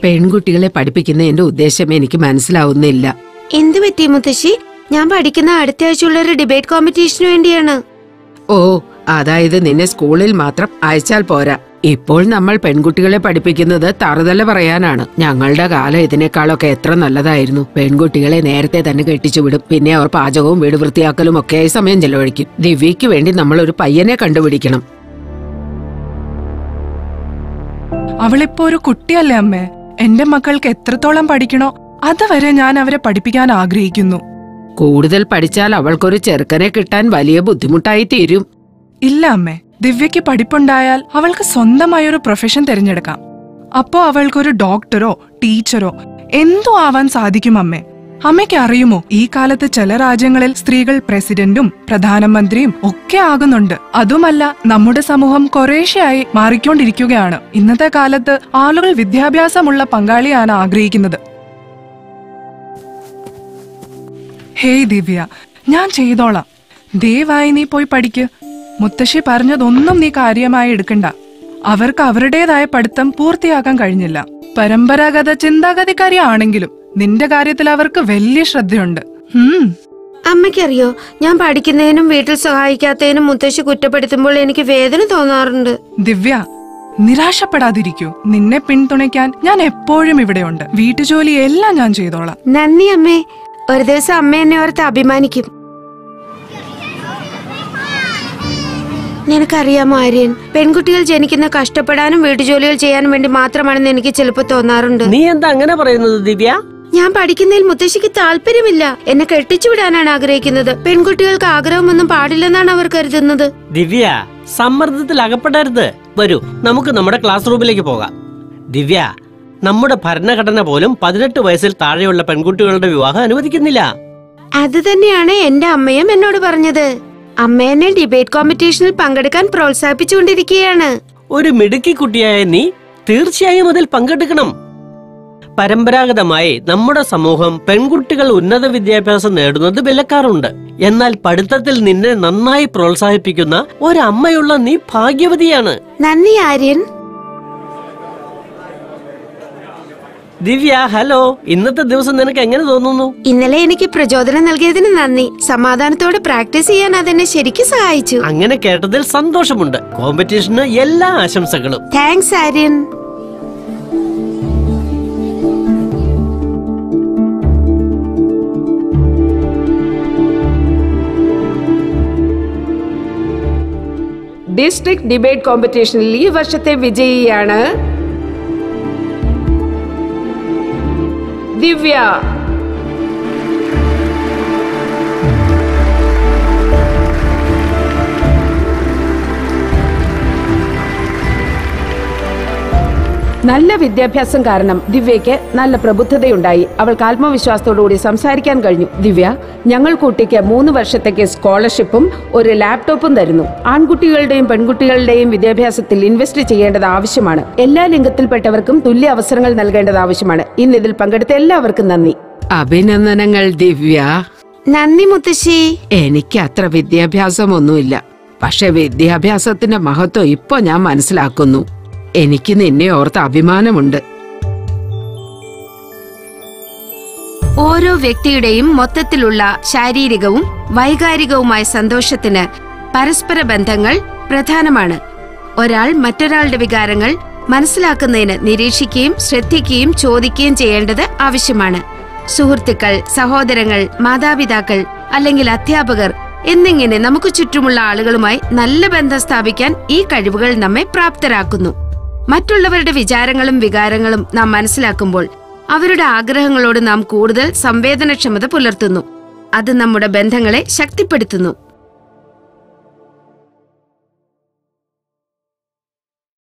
പെൺകുട്ടികളെ പഠിപ്പിക്കുന്ന എന്റെ ഉദ്ദേശം എനിക്ക് മനസ്സിലാവുന്നില്ല എന്ത് പറ്റി മുത്തശ്ശി ഞാൻ പഠിക്കുന്ന അടുത്ത ആഴ്ചയുള്ള ഒരു ഡിബേറ്റ് കോമ്പറ്റീഷന് വേണ്ടിയാണ് ഓ അതായത് നിന്നെ സ്കൂളിൽ മാത്രം അയച്ചാൽ പോരാ ഇപ്പോൾ നമ്മൾ പെൺകുട്ടികളെ പഠിപ്പിക്കുന്നത് തറുതല പറയാനാണ് ഞങ്ങളുടെ കാലം ഇതിനേക്കാളൊക്കെ എത്ര നല്ലതായിരുന്നു പെൺകുട്ടികളെ നേരത്തെ തന്നെ കെട്ടിച്ചു വിടും പിന്നെ അവർ പാചകവും വീട് വൃത്തിയാക്കലും ഒക്കെയായി സമയം ചെലവഴിക്കും ദിവ്യയ്ക്ക് വേണ്ടി നമ്മൾ ഒരു പയ്യനെ കണ്ടുപിടിക്കണം അവളിപ്പോ ഒരു കുട്ടിയല്ലേ അമ്മേ എന്റെ മക്കൾക്ക് എത്രത്തോളം പഠിക്കണോ അതുവരെ ഞാൻ അവരെ പഠിപ്പിക്കാൻ ആഗ്രഹിക്കുന്നു കൂടുതൽ പഠിച്ചാൽ അവൾക്കൊരു ചെറുക്കനെ കിട്ടാൻ വലിയ ബുദ്ധിമുട്ടായി തീരും ഇല്ല അമ്മേ ദിവ്യയ്ക്ക് പഠിപ്പുണ്ടായാൽ അവൾക്ക് സ്വന്തമായ ഒരു പ്രൊഫഷൻ തിരഞ്ഞെടുക്കാം അപ്പോ അവൾക്കൊരു ഡോക്ടറോ ടീച്ചറോ എന്തോ ആവാൻ സാധിക്കും അമ്മേ അമ്മയ്ക്ക് അറിയുമോ ഈ കാലത്ത് ചില രാജ്യങ്ങളിൽ സ്ത്രീകൾ പ്രസിഡന്റും പ്രധാനമന്ത്രിയും ഒക്കെ ആകുന്നുണ്ട് അതുമല്ല നമ്മുടെ സമൂഹം കുറേശ്ശെയായി മാറിക്കൊണ്ടിരിക്കുകയാണ് ഇന്നത്തെ കാലത്ത് ആളുകൾ വിദ്യാഭ്യാസമുള്ള പങ്കാളിയാണ് ആഗ്രഹിക്കുന്നത് ഹേയ് ദിവ്യ ഞാൻ ചെയ്തോളാം ദയവായി നീ പോയി പഠിക്ക് മുത്തശ്ശി പറഞ്ഞതൊന്നും നീ കാര്യമായി എടുക്കണ്ട അവർക്ക് അവരുടേതായ പഠിത്തം പൂർത്തിയാക്കാൻ കഴിഞ്ഞില്ല പരമ്പരാഗത ചിന്താഗതിക്കാരി ആണെങ്കിലും നിന്റെ കാര്യത്തിൽ അവർക്ക് വലിയ ശ്രദ്ധയുണ്ട് ഹും അമ്മയ്ക്കറിയോ ഞാൻ പഠിക്കുന്നതിനും വീട്ടിൽ സഹായിക്കാത്തതിനും മുത്തശ്ശി കുറ്റപ്പെടുത്തുമ്പോൾ എനിക്ക് വേദന തോന്നാറുണ്ട് ദിവ്യ നിരാശപ്പെടാതിരിക്കൂ നിന്നെ പിന്തുണയ്ക്കാൻ ഞാൻ എപ്പോഴും ഇവിടെയുണ്ട് വീട്ടുജോലി എല്ലാം ഞാൻ ചെയ്തോളാം നന്ദി അമ്മേ ഒരു ദിവസം അമ്മ എന്നെ ഓർത്ത് അഭിമാനിക്കും നിനക്കറിയാമോ ആര്യൻ പെൺകുട്ടികൾ ജനിക്കുന്ന കഷ്ടപ്പെടാനും വീട്ടുജോലികൾ ചെയ്യാനും വേണ്ടി മാത്രമാണെന്ന് എനിക്ക് ചിലപ്പോൾ തോന്നാറുണ്ട് നീ എന്താ അങ്ങനെ പറയുന്നത് ദിവ്യ ഞാൻ പഠിക്കുന്നതിൽ മുത്തശ്ശിക്ക് താല്പര്യമില്ല എന്നെ കെട്ടിച്ചുവിടാനാണ് ആഗ്രഹിക്കുന്നത് പെൺകുട്ടികൾക്ക് ആഗ്രഹമൊന്നും പാടില്ലെന്നാണ് അവർ കരുതുന്നത് ദിവ്യ സമ്മർദ്ദത്തിൽ അകപ്പെടരുത് വരൂ നമുക്ക് നമ്മുടെ ക്ലാസ് റൂമിലേക്ക് പോകാം ദിവ്യ നമ്മുടെ ഭരണഘടന പോലും പതിനെട്ട് വയസ്സിൽ താഴെയുള്ള പെൺകുട്ടികളുടെ വിവാഹം അനുവദിക്കുന്നില്ല അത് തന്നെയാണ് എന്റെ അമ്മയും എന്നോട് പറഞ്ഞത് അമ്മ എന്നെ ഡിബേറ്റ് കോമ്പറ്റീഷനിൽ പങ്കെടുക്കാൻ പ്രോത്സാഹിപ്പിച്ചുകൊണ്ടിരിക്കുകയാണ് ഒരു മിടുക്കി കുട്ടിയായ നീ തീർച്ചയായും അതിൽ പങ്കെടുക്കണം പരമ്പരാഗതമായി നമ്മുടെ സമൂഹം പെൺകുട്ടികൾ ഉന്നത വിദ്യാഭ്യാസം നേടുന്നത് വിലക്കാറുണ്ട് എന്നാൽ പഠിത്തത്തിൽ നിന്നെ നന്നായി പ്രോത്സാഹിപ്പിക്കുന്ന ഒരമ്മയുള്ള നീ ഭാഗ്യവതിയാണ് നന്ദി ആര്യൻ ദിവ്യ ഹലോ ഇന്നത്തെ ദിവസം നിനക്ക് എങ്ങനെ തോന്നുന്നു ഇന്നലെ എനിക്ക് പ്രചോദനം നൽകിയതിന് നന്ദി സമാധാനത്തോടെ പ്രാക്ടീസ് ചെയ്യാൻ അതെന്നെ ശരിക്കും സഹായിച്ചു അങ്ങനെ കേട്ടതിൽ സന്തോഷമുണ്ട് കോമ്പറ്റീഷന് എല്ലാ ആശംസകളും താങ്ക്സ് ആര്യൻ ഡിസ്ട്രിക്ട് ഡിബേറ്റ് കോമ്പറ്റീഷനിൽ ഈ വർഷത്തെ വിജയിയാണ് ദിവ്യ നല്ല വിദ്യാഭ്യാസം കാരണം ദിവ്യയ്ക്ക് നല്ല പ്രബുദ്ധതയുണ്ടായി അവൾക്ക് ആത്മവിശ്വാസത്തോടുകൂടി സംസാരിക്കാൻ കഴിഞ്ഞു ദിവ്യ ഞങ്ങൾ കുട്ടിക്ക് മൂന്ന് വർഷത്തേക്ക് സ്കോളർഷിപ്പും ഒരു ലാപ്ടോപ്പും തരുന്നു ആൺകുട്ടികളുടെയും പെൺകുട്ടികളുടെയും വിദ്യാഭ്യാസത്തിൽ ഇൻവെസ്റ്റ് ചെയ്യേണ്ടത് ആവശ്യമാണ് എല്ലാ ലിംഗത്തിൽപ്പെട്ടവർക്കും തുല്യ അവസരങ്ങൾ നൽകേണ്ടത് ആവശ്യമാണ് ഇന്ന് ഇതിൽ പങ്കെടുത്ത എല്ലാവർക്കും നന്ദി അഭിനന്ദനങ്ങൾ ദിവ്യ നന്ദി മുത്തശ്ശി എനിക്ക് അത്ര വിദ്യാഭ്യാസമൊന്നുമില്ല പക്ഷെ വിദ്യാഭ്യാസത്തിന്റെ മഹത്വം ഇപ്പൊ ഞാൻ മനസ്സിലാക്കുന്നു എനിക്ക് നിന്നെ ഓർത്ത് അഭിമാനമുണ്ട് ഓരോ വ്യക്തിയുടെയും മൊത്തത്തിലുള്ള ശാരീരികവും വൈകാരികവുമായ സന്തോഷത്തിന് പരസ്പര ബന്ധങ്ങൾ പ്രധാനമാണ് ഒരാൾ മറ്റൊരാളുടെ വികാരങ്ങൾ മനസ്സിലാക്കുന്നതിന് നിരീക്ഷിക്കുകയും ശ്രദ്ധിക്കുകയും ചോദിക്കുകയും ചെയ്യേണ്ടത് ആവശ്യമാണ് സുഹൃത്തുക്കൾ സഹോദരങ്ങൾ മാതാപിതാക്കൾ അല്ലെങ്കിൽ അധ്യാപകർ എന്നിങ്ങനെ നമുക്ക് ചുറ്റുമുള്ള ആളുകളുമായി നല്ല ബന്ധം സ്ഥാപിക്കാൻ ഈ കഴിവുകൾ നമ്മെ പ്രാപ്തരാക്കുന്നു മറ്റുള്ളവരുടെ വിചാരങ്ങളും വികാരങ്ങളും നാം മനസ്സിലാക്കുമ്പോൾ അവരുടെ ആഗ്രഹങ്ങളോട് നാം കൂടുതൽ സംവേദനക്ഷമത പുലർത്തുന്നു അത് നമ്മുടെ ബന്ധങ്ങളെ ശക്തിപ്പെടുത്തുന്നു